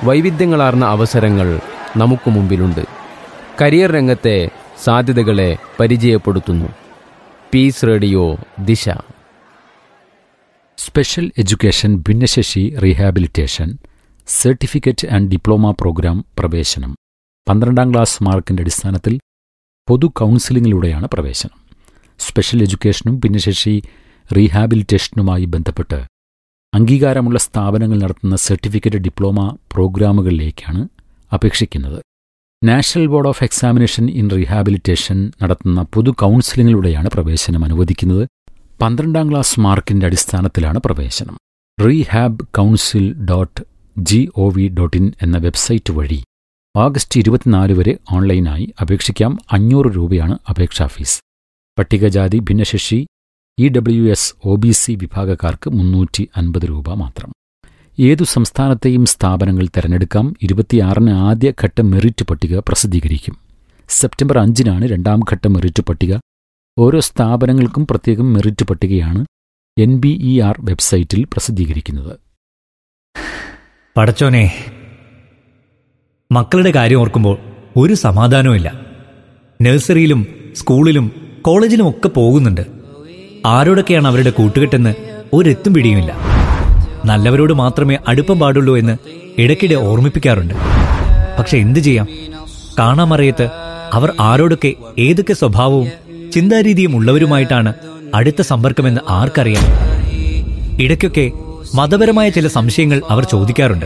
വൈവിധ്യങ്ങളാർന്ന അവസരങ്ങൾ നമുക്ക് മുമ്പിലുണ്ട് കരിയർ രംഗത്തെ സാധ്യതകളെ പരിചയപ്പെടുത്തുന്നു peace radio Disha special education ഭിന്നശേഷി rehabilitation certificate and diploma programme പ്രവേശനം പന്ത്രണ്ടാം ക്ലാസ് മാർക്കിന്റെ അടിസ്ഥാനത്തിൽ പൊതു കൗൺസിലിങ്ങിലൂടെയാണ് പ്രവേശനം സ്പെഷ്യൽ എഡ്യൂക്കേഷനും ഭിന്നശേഷി റീഹാബിലിറ്റേഷനുമായി ബന്ധപ്പെട്ട് അംഗീകാരമുള്ള സ്ഥാപനങ്ങൾ നടത്തുന്ന സർട്ടിഫിക്കറ്റ് ഡിപ്ലോമ പ്രോഗ്രാമുകളിലേക്കാണ് അപേക്ഷിക്കുന്നത് national board of examination in rehabilitation നടത്തുന്ന പൊതു കൗൺസിലിങ്ങിലൂടെയാണ് പ്രവേശനം അനുവദിക്കുന്നത് പന്ത്രണ്ടാം ക്ലാസ് മാർക്കിന്റെ അടിസ്ഥാനത്തിലാണ് പ്രവേശനം rehab council dot G O V dot in എന്ന വെബ്സൈറ്റ് വഴി ഓഗസ്റ്റ് ഇരുപത്തിനാല് വരെ ഓൺലൈനായി അപേക്ഷിക്കാം അഞ്ഞൂറ് രൂപയാണ് അപേക്ഷാ ഫീസ് പട്ടികജാതി ഭിന്നശേഷി E W S O B C വിഭാഗക്കാർക്ക് മുന്നൂറ്റി അൻപത് രൂപ മാത്രം ഏതു സംസ്ഥാനത്തെയും സ്ഥാപനങ്ങൾ തെരഞ്ഞെടുക്കാം ഇരുപത്തിയാറിന് ആദ്യഘട്ട മെറിറ്റ് പട്ടിക പ്രസിദ്ധീകരിക്കും സെപ്റ്റംബർ അഞ്ചിനാണ് രണ്ടാം ഘട്ട മെറിറ്റ് പട്ടിക ഓരോ സ്ഥാപനങ്ങൾക്കും പ്രത്യേകം മെറിറ്റ് പട്ടികയാണ് എൻ ബി ഇ ആർ വെബ്സൈറ്റിൽ പ്രസിദ്ധീകരിക്കുന്നത് പടച്ചോനെ മക്കളുടെ കാര്യം ഓർക്കുമ്പോൾ ഒരു സമാധാനവുമില്ല നഴ്സറിയിലും സ്കൂളിലും കോളേജിലും ഒക്കെ പോകുന്നുണ്ട് ആരോടൊക്കെയാണ് അവരുടെ കൂട്ടുകെട്ടെന്ന് ഒരെത്തും പിടിയുമില്ല നല്ലവരോട് മാത്രമേ അടുപ്പം പാടുള്ളൂ എന്ന് ഇടയ്ക്കിടെ ഓർമ്മിപ്പിക്കാറുണ്ട് പക്ഷെ എന്തു ചെയ്യാം കാണാമറിയത്ത് അവർ ആരോടൊക്കെ ഏതൊക്കെ സ്വഭാവവും ചിന്താരീതിയും ഉള്ളവരുമായിട്ടാണ് അടുത്ത സമ്പർക്കമെന്ന് ആർക്കറിയാം ഇടയ്ക്കൊക്കെ മതപരമായ ചില സംശയങ്ങൾ അവർ ചോദിക്കാറുണ്ട്